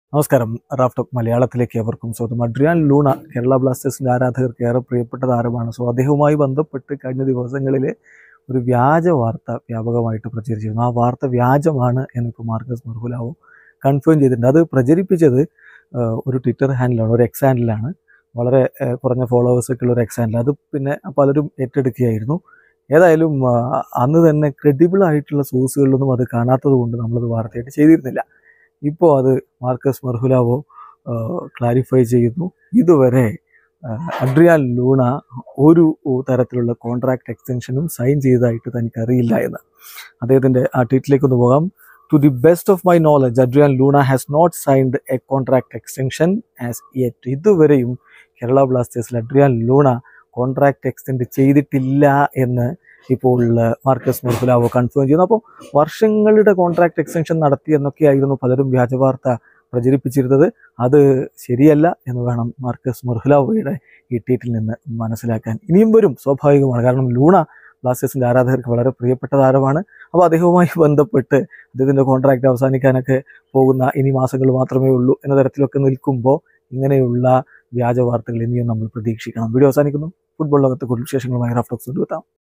നമസ്കാരം റാഫ്റ്റോക്ക് മലയാളത്തിലേക്ക് എവർക്കും സ്വാഗതം അഡ്രിയാൻ ലൂണ കേരള ബ്ലാസ്റ്റേഴ്സിന്റെ ആരാധകർക്ക് ഏറെ പ്രിയപ്പെട്ട താരമാണ് സോ അദ്ദേഹവുമായി ബന്ധപ്പെട്ട് കഴിഞ്ഞ ദിവസങ്ങളിൽ ഒരു വ്യാജ വാർത്ത വ്യാപകമായിട്ട് പ്രചരിച്ചിരുന്നു ആ വാർത്ത വ്യാജമാണ് എന്നിപ്പോൾ മാർക്കസ് മർഹുലാവോ കൺഫേം ചെയ്തിട്ടുണ്ട് അത് പ്രചരിപ്പിച്ചത് ആ, ഒരു ട്വിറ്റർ ഹാൻഡിലാണ് ഒരു എക്സ് ഹാൻഡിലാണ് വളരെ ആ, കുറഞ്ഞ ഫോളോവേഴ്സൊക്കെ ഉള്ള ഒരു എക്സ് ഹാൻഡിൽ അത് പിന്നെ പലരും ഏറ്റെടുക്കുകയായിരുന്നു ഏതായാലും ആ, അന്ന് തന്നെ ക്രെഡിബിൾ ആയിട്ടുള്ള സോഴ്സുകളിലൊന്നും അത് കാണാത്തത് കൊണ്ട് നമ്മളത് വാർത്തയായിട്ട് ചെയ്തിരുന്നില്ല ഇപ്പോൾ അത് മാർക്കസ് മർഹുലാവോ ക്ലാരിഫൈ ചെയ്യുന്നു ഇതുവരെ ആ, അഡ്രിയാൻ ലൂണ ഒരു തരത്തിലുള്ള കോൺട്രാക്ട് എക്സ്റ്റൻഷനും സൈൻ ചെയ്തതായിട്ട് തനിക്കറിയില്ല എന്ന് അദ്ദേഹത്തിൻ്റെ ആ ട്വീറ്റിലേക്ക് ഒന്ന് പോകാം to the best of my knowledge Adrian Luna has not signed a contract extension as yet ഇതുവരെയും കേരള ബ്ലാസ്റ്റേഴ്സിൽ അഡ്രിയാൻ ലൂണ കോൺട്രാക്ട് എക്സ്റ്റെൻഡ് ചെയ്തിട്ടില്ല എന്ന് ഇപ്പോൾ ആ, മാർക്കസ് മർഹുലാവോ കൺഫേം ചെയ്യുന്നു അപ്പോൾ വർഷങ്ങളുടെ കോൺട്രാക്ട് എക്സ്റ്റൻഷൻ നടത്തി എന്നൊക്കെയായിരുന്നു പലരും വ്യാജവാർത്ത പ്രചരിപ്പിച്ചിരുന്നത് അത് ശരിയല്ല എന്ന് വേണം മാർക്കസ് മുർഹുലാവോയുടെ ഈ ട്വീറ്റിൽ നിന്ന് മനസ്സിലാക്കാൻ ഇനിയും വരും സ്വാഭാവികമാണ് കാരണം ലൂണ ബ്ലാസ്റ്റേഴ്സിന്റെ ആരാധകർക്ക് വളരെ പ്രിയപ്പെട്ട താരമാണ് അപ്പോൾ അദ്ദേഹവുമായി ബന്ധപ്പെട്ട് അദ്ദേഹത്തിന്റെ കോൺട്രാക്ട് അവസാനിക്കാനൊക്കെ പോകുന്ന ഇനി മാസങ്ങൾ മാത്രമേ ഉള്ളൂ എന്ന തരത്തിലൊക്കെ നിൽക്കുമ്പോൾ ഇങ്ങനെയുള്ള വ്യാജ വാർത്തകൾ ഇനിയും നമ്മൾ പ്രതീക്ഷിക്കണം വീഡിയോ അവസാനിക്കുന്നു ഫുട്ബോൾ ലോകത്തെ കൂടുതൽ വിശേഷങ്ങളുമായി റഫ്ലക്സ് കൊണ്ടുവെത്താം